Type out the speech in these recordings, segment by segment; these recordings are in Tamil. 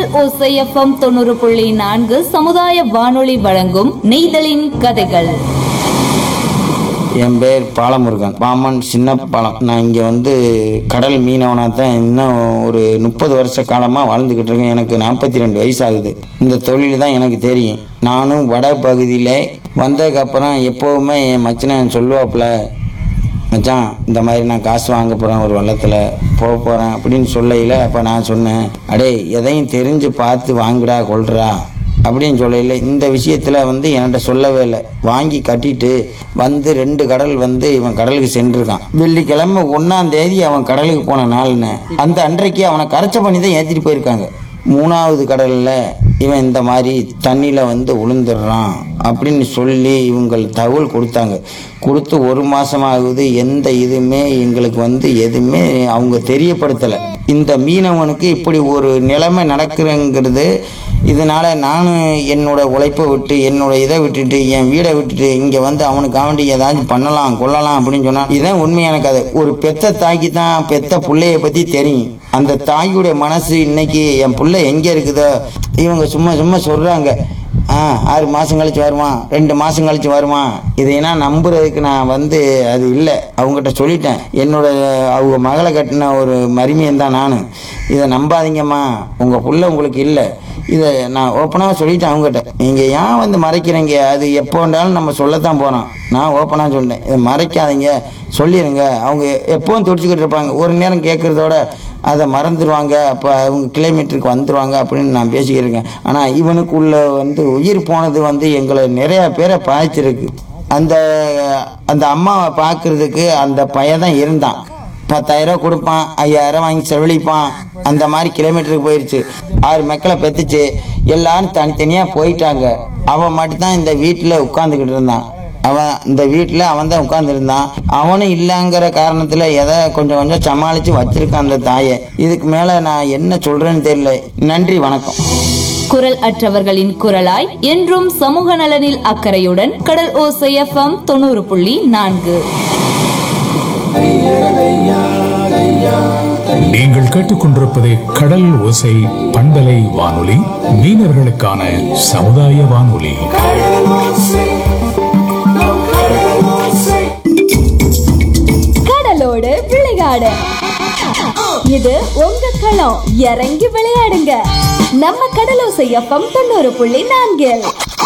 ஓசை எஃப்எம் தொண்ணூறு புள்ளி நான்கு சமுதாய வானொலி வழங்கும் நெய்தலின் கதைகள் என் பேர் பாலமுருகன் பாமன் சின்ன பாலம் நான் இங்கே வந்து கடல் மீனவனாக தான் இன்னும் ஒரு முப்பது வருஷ காலமாக வாழ்ந்துக்கிட்டு இருக்கேன் எனக்கு நாற்பத்தி ரெண்டு வயசு ஆகுது இந்த தொழில் தான் எனக்கு தெரியும் நானும் வட பகுதியில் வந்ததுக்கப்புறம் எப்போவுமே என் மச்சனை சொல்லுவாப்புல மச்சான் இந்த மாதிரி நான் காசு வாங்க போகிறேன் ஒரு வெள்ளத்தில் போக போகிறேன் அப்படின்னு சொல்லையில் அப்போ நான் சொன்னேன் அடே எதையும் தெரிஞ்சு பார்த்து வாங்குடா கொள்றா அப்படின்னு சொல்லல இந்த விஷயத்தில் வந்து என்கிட்ட சொல்லவே இல்லை வாங்கி கட்டிட்டு வந்து ரெண்டு கடல் வந்து இவன் கடலுக்கு சென்றிருக்கான் வெள்ளிக்கிழமை ஒன்றாம் தேதி அவன் கடலுக்கு போன நாள்னு அந்த அன்றைக்கு அவனை கரைச்ச பண்ணி தான் ஏற்றிட்டு போயிருக்காங்க மூணாவது கடலில் இவன் இந்த மாதிரி தண்ணியில் வந்து விழுந்துடுறான் அப்படின்னு சொல்லி இவங்க தகவல் கொடுத்தாங்க கொடுத்து ஒரு மாதம் ஆகுது எந்த இதுவுமே எங்களுக்கு வந்து எதுவுமே அவங்க தெரியப்படுத்தலை இந்த மீனவனுக்கு இப்படி ஒரு நிலைமை நடக்குதுங்கிறது இதனால நானும் என்னோட உழைப்பை விட்டு என்னோட இதை விட்டுட்டு என் வீடை விட்டுட்டு இங்கே வந்து அவனுக்கு வேண்டி ஏதாச்சும் பண்ணலாம் கொள்ளலாம் அப்படின்னு சொன்னா இதுதான் உண்மையான கதை ஒரு பெத்த தாய்க்கு தான் பெத்த பிள்ளைய பற்றி தெரியும் அந்த தாயுடைய மனசு இன்னைக்கு என் பிள்ளை எங்கே இருக்குதோ இவங்க சும்மா சும்மா சொல்கிறாங்க ஆ ஆறு மாதம் கழிச்சு வருவான் ரெண்டு மாதம் கழிச்சு வருவான் இதையெல்லாம் நம்புறதுக்கு நான் வந்து அது இல்லை அவங்ககிட்ட சொல்லிட்டேன் என்னோட அவங்க மகளை கட்டின ஒரு மருமையன் தான் நான் இதை நம்பாதீங்கம்மா உங்கள் புள்ள உங்களுக்கு இல்லை இதை நான் ஓப்பனாக சொல்லிட்டேன் அவங்ககிட்ட நீங்கள் ஏன் வந்து மறைக்கிறீங்க அது எப்போ வேண்டாலும் நம்ம சொல்லத்தான் போகிறோம் நான் ஓப்பனாக சொல்லிட்டேன் இதை மறைக்காதீங்க சொல்லிடுங்க அவங்க எப்பவும் துடிச்சுக்கிட்டு இருப்பாங்க ஒரு நேரம் கேட்குறதோட அதை மறந்துடுவாங்க அப்போ அவங்க கிலோமீட்டருக்கு வந்துடுவாங்க அப்படின்னு நான் பேசிக்கிட்டு இருக்கேன் ஆனால் இவனுக்குள்ள வந்து உயிர் போனது வந்து எங்களை நிறையா பேரை பாய்ச்சிருக்கு அந்த அந்த அம்மாவை பார்க்கறதுக்கு அந்த பையன் தான் இருந்தான் பத்தாயிரம் கொடுப்பான் ஐயாயிரம் வாங்கி செலவழிப்பான் அந்த மாதிரி கிலோமீட்டருக்கு போயிடுச்சு ஆறு மக்களை பெற்றுச்சு எல்லாரும் தனித்தனியாக போயிட்டாங்க அவன் மட்டும்தான் இந்த வீட்டில் உட்காந்துக்கிட்டு இருந்தான் அவன் இந்த வீட்டில் அவன் தான் உட்காந்துருந்தான் அவனும் இல்லைங்கிற காரணத்தில் எதை கொஞ்சம் கொஞ்சம் சமாளித்து வச்சிருக்கான் அந்த தாயை இதுக்கு மேலே நான் என்ன சொல்கிறேன்னு தெரியல நன்றி வணக்கம் குரல் அற்றவர்களின் குரலாய் என்றும் சமூக நலனில் அக்கறையுடன் கடல் ஓசை எஃப்எம் தொண்ணூறு புள்ளி நான்கு நீங்கள் கேட்டுக்கொண்டிருப்பது கடல் ஓசை பண்பலை வானொலி மீனவர்களுக்கான சமுதாய வானொலி கடலோடு விளையாடு இது உங்க களம் இறங்கி விளையாடுங்க நம்ம கடலோசை எஃப்எம் தொண்ணூறு புள்ளி நான்கில்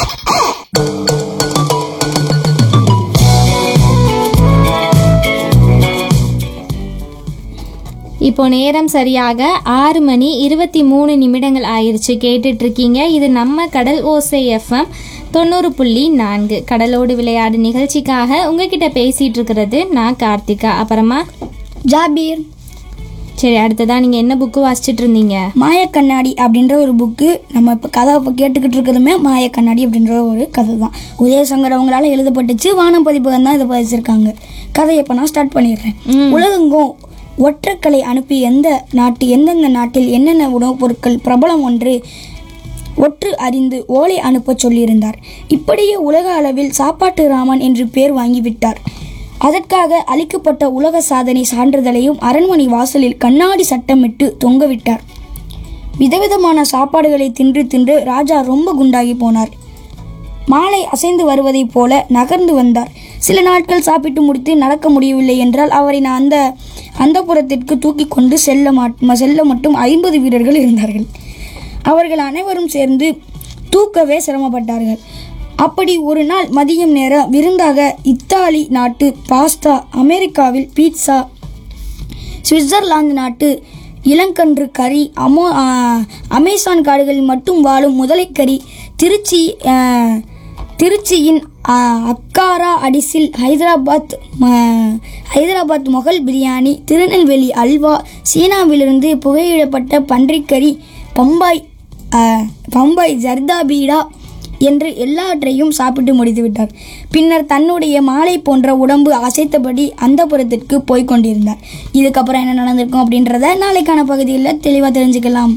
இப்போ நேரம் சரியாக ஆறு மணி இருபத்தி மூணு நிமிடங்கள் ஆயிருச்சு கேட்டுட்டு இருக்கீங்க இது நம்ம கடல் ஓசை எஃப்எம் தொண்ணூறு புள்ளி நான்கு கடலோடு விளையாடு நிகழ்ச்சிக்காக உங்ககிட்ட பேசிட்டு இருக்கிறது நான் கார்த்திகா அப்புறமா ஜாபீர் சரி அடுத்ததா நீங்க என்ன புக்கு வாசிச்சிட்டு இருந்தீங்க மாயக்கண்ணாடி அப்படின்ற ஒரு புக்கு நம்ம இப்போ கதை இப்போ கேட்டுக்கிட்டு இருக்கிறதுமே மாயக்கண்ணாடி அப்படின்ற ஒரு கதை தான் உதயசங்கர் அவங்களால எழுதப்பட்டுச்சு வானம் பதிப்பகம் தான் இதை பதிச்சிருக்காங்க கதையை இப்போ நான் ஸ்டார்ட் பண்ணிடுறேன் உலகெங்கும் ஒற்றக்கலை அனுப்பி எந்த நாட்டு எந்தெந்த நாட்டில் என்னென்ன உணவுப் பொருட்கள் பிரபலம் ஒன்று ஒற்று அறிந்து ஓலை அனுப்பச் சொல்லியிருந்தார் இப்படியே உலக அளவில் சாப்பாட்டு ராமன் என்று பேர் வாங்கிவிட்டார் அதற்காக அளிக்கப்பட்ட உலக சாதனை சான்றிதழையும் அரண்மனை வாசலில் கண்ணாடி சட்டமிட்டு தொங்கவிட்டார் விதவிதமான சாப்பாடுகளை தின்று தின்று ராஜா ரொம்ப குண்டாகி போனார் மாலை அசைந்து வருவதைப் போல நகர்ந்து வந்தார் சில நாட்கள் சாப்பிட்டு முடித்து நடக்க முடியவில்லை என்றால் அவரை நான் அந்த அந்த புறத்திற்கு தூக்கி கொண்டு செல்ல மாட் செல்ல மட்டும் ஐம்பது வீரர்கள் இருந்தார்கள் அவர்கள் அனைவரும் சேர்ந்து தூக்கவே சிரமப்பட்டார்கள் அப்படி ஒரு நாள் மதியம் நேரம் விருந்தாக இத்தாலி நாட்டு பாஸ்தா அமெரிக்காவில் பீட்சா சுவிட்சர்லாந்து நாட்டு இளங்கன்று கறி அமோ ஆ, அமேசான் காடுகளில் மட்டும் வாழும் முதலைக்கறி திருச்சி ஆ, திருச்சியின் ஆ, அக்காரா அடிசில் ஹைதராபாத் ம- ஹைதராபாத் மொகல் பிரியாணி திருநெல்வேலி அல்வா சீனாவிலிருந்து புகையிடப்பட்ட பன்றிக்கறி பம்பாய் ஆ, பம்பாய் ஜர்தாபீடா என்று எல்லாவற்றையும் சாப்பிட்டு முடித்து விட்டார் பின்னர் தன்னுடைய மாலை போன்ற உடம்பு அசைத்தபடி அந்த புறத்திற்கு போய் கொண்டிருந்தார் இதுக்கப்புறம் என்ன நடந்திருக்கும் அப்படின்றத நாளைக்கான பகுதியில் தெளிவாக தெரிஞ்சுக்கலாம்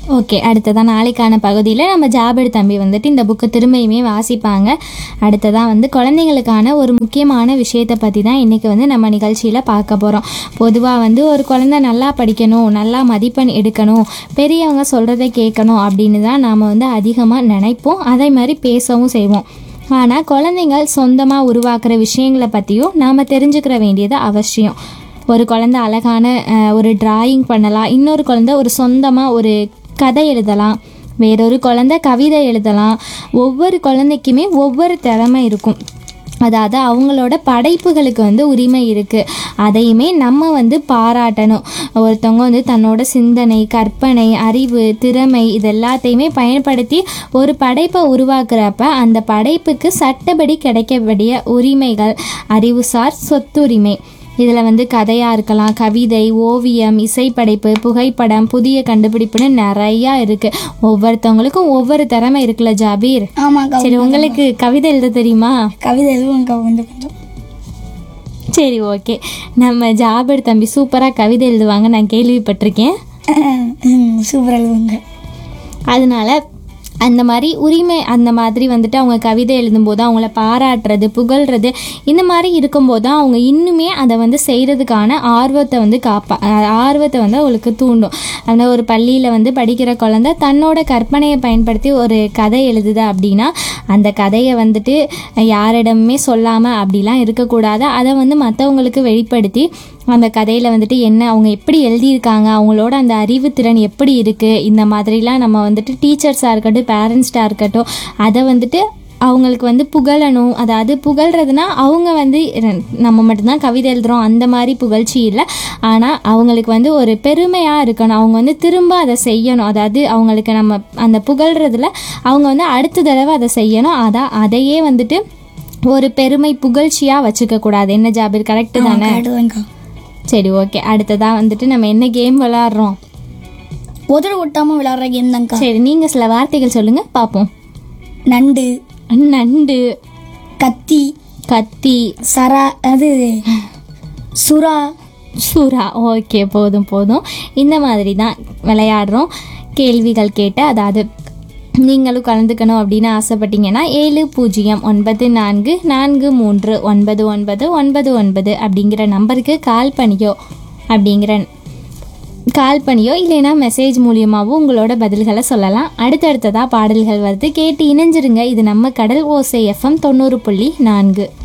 ஓகே அடுத்ததான் நாளைக்கான பகுதியில் நம்ம ஜாபர் தம்பி வந்துட்டு இந்த புக்கை திரும்பியுமே வாசிப்பாங்க அடுத்ததான் வந்து குழந்தைங்களுக்கான ஒரு முக்கியமான விஷயத்தை பற்றி தான் இன்றைக்கி வந்து நம்ம நிகழ்ச்சியில் பார்க்க போகிறோம் பொதுவாக வந்து ஒரு குழந்தை நல்லா படிக்கணும் நல்லா மதிப்பெண் எடுக்கணும் பெரியவங்க சொல்கிறத கேட்கணும் அப்படின்னு தான் நாம் வந்து அதிகமாக நினைப்போம் அதே மாதிரி பேசவும் செய்வோம் ஆனால் குழந்தைங்கள் சொந்தமாக உருவாக்குற விஷயங்களை பற்றியும் நாம் தெரிஞ்சுக்கிற வேண்டியது அவசியம் ஒரு குழந்தை அழகான அஹ், ஒரு டிராயிங் பண்ணலாம் இன்னொரு குழந்தை ஒரு சொந்தமாக ஒரு கதை எழுதலாம் வேறொரு குழந்தை கவிதை எழுதலாம் ஒவ்வொரு குழந்தைக்குமே ஒவ்வொரு திறமை இருக்கும் அதாவது அவங்களோட படைப்புகளுக்கு வந்து உரிமை இருக்குது அதையுமே நம்ம வந்து பாராட்டணும் ஒருத்தவங்க வந்து தன்னோட சிந்தனை கற்பனை அறிவு திறமை இது எல்லாத்தையுமே பயன்படுத்தி ஒரு படைப்பை உருவாக்குறப்ப அந்த படைப்புக்கு சட்டப்படி கிடைக்கக்கூடிய உரிமைகள் அறிவுசார் சொத்துரிமை இதில் வந்து கதையாக இருக்கலாம் கவிதை ஓவியம் இசைப்படைப்பு புகைப்படம் புதிய கண்டுபிடிப்புன்னு நிறையா இருக்குது ஒவ்வொருத்தவங்களுக்கும் ஒவ்வொரு திறமை இருக்குல்ல ஜாபீர் ஆமாக்கா சரி உங்களுக்கு கவிதை எழுத தெரியுமா கவிதை எதுவும்க்கா கொஞ்சம் கொஞ்சம் சரி ஓகே நம்ம ஜாபர் தம்பி சூப்பராக கவிதை எழுதுவாங்க நான் கேள்விப்பட்டிருக்கேன் சூப்பர் எழுதுங்க அதனால அந்த மாதிரி உரிமை அந்த மாதிரி வந்துட்டு அவங்க கவிதை எழுதும்போது அவங்கள பாராட்டுறது புகழ்றது இந்த மாதிரி இருக்கும்போது தான் அவங்க இன்னுமே அதை வந்து செய்கிறதுக்கான ஆர்வத்தை வந்து காப்பா அஹ் ஆர்வத்தை வந்து அவங்களுக்கு தூண்டும் அந்த ஒரு பள்ளியில் வந்து படிக்கிற குழந்தை தன்னோட கற்பனையை பயன்படுத்தி ஒரு கதை எழுதுது அப்படின்னா அந்த கதையை வந்துட்டு யாரிடமுமே சொல்லாமல் அப்படிலாம் இருக்கக்கூடாது அதை வந்து மற்றவங்களுக்கு வெளிப்படுத்தி அந்த கதையில் வந்துட்டு என்ன அவங்க எப்படி எழுதியிருக்காங்க அவங்களோட அந்த அறிவுத்திறன் எப்படி இருக்குது இந்த மாதிரிலாம் நம்ம வந்துட்டு டீச்சர்ஸாக இருக்கட்டும் பேரண்ட்ஸ்டாக இருக்கட்டும் அதை வந்துட்டு அவங்களுக்கு வந்து புகழணும் அதாவது புகழ்றதுனா அவங்க வந்து ர- நம்ம மட்டும்தான் கவிதை எழுதுகிறோம் அந்த மாதிரி புகழ்ச்சி இல்லை ஆனால் அவங்களுக்கு வந்து ஒரு பெருமையாக இருக்கணும் அவங்க வந்து திரும்ப அதை செய்யணும் அதாவது அவங்களுக்கு நம்ம அந்த புகழ்றதுல அவங்க வந்து அடுத்த தடவை அதை செய்யணும் அதான் அதையே வந்துட்டு ஒரு பெருமை புகழ்ச்சியாக வச்சுக்க கூடாது என்ன ஜாபிர் கரெக்டு தானே எழுதுவேங்க்கா சரி ஓகே அடுத்ததாக வந்துட்டு நம்ம என்ன கேம் விளாட்றோம் உதடு ஒட்டாமல் விளையாடுற கேம் தான்க்கா சரி நீங்கள் சில வார்த்தைகள் சொல்லுங்கள் பார்ப்போம் நண்டு நண்டு கத்தி கத்தி சரா அது சுறா சுறா ஓகே போதும் போதும் இந்த மாதிரி தான் விளையாடுறோம் கேள்விகள் கேட்டு அதாவது நீங்களும் கலந்துக்கணும் அப்படின்னு ஆசைப்பட்டீங்கன்னா ஏழு பூஜ்ஜியம் ஒன்பது நான்கு நான்கு மூன்று ஒன்பது ஒன்பது ஒன்பது ஒன்பது அப்படிங்கிற நம்பருக்கு கால் பண்ணியோ அப்படிங்கிற கால் பண்ணியோ இல்லைன்னா மெசேஜ் மூலியமாகவும் உங்களோட பதில்களை சொல்லலாம் அடுத்தடுத்ததாக பாடல்கள் வருது கேட்டு இணைஞ்சிருங்க இது நம்ம கடல் ஓசை எஃப்எம் தொண்ணூறு புள்ளி நான்கு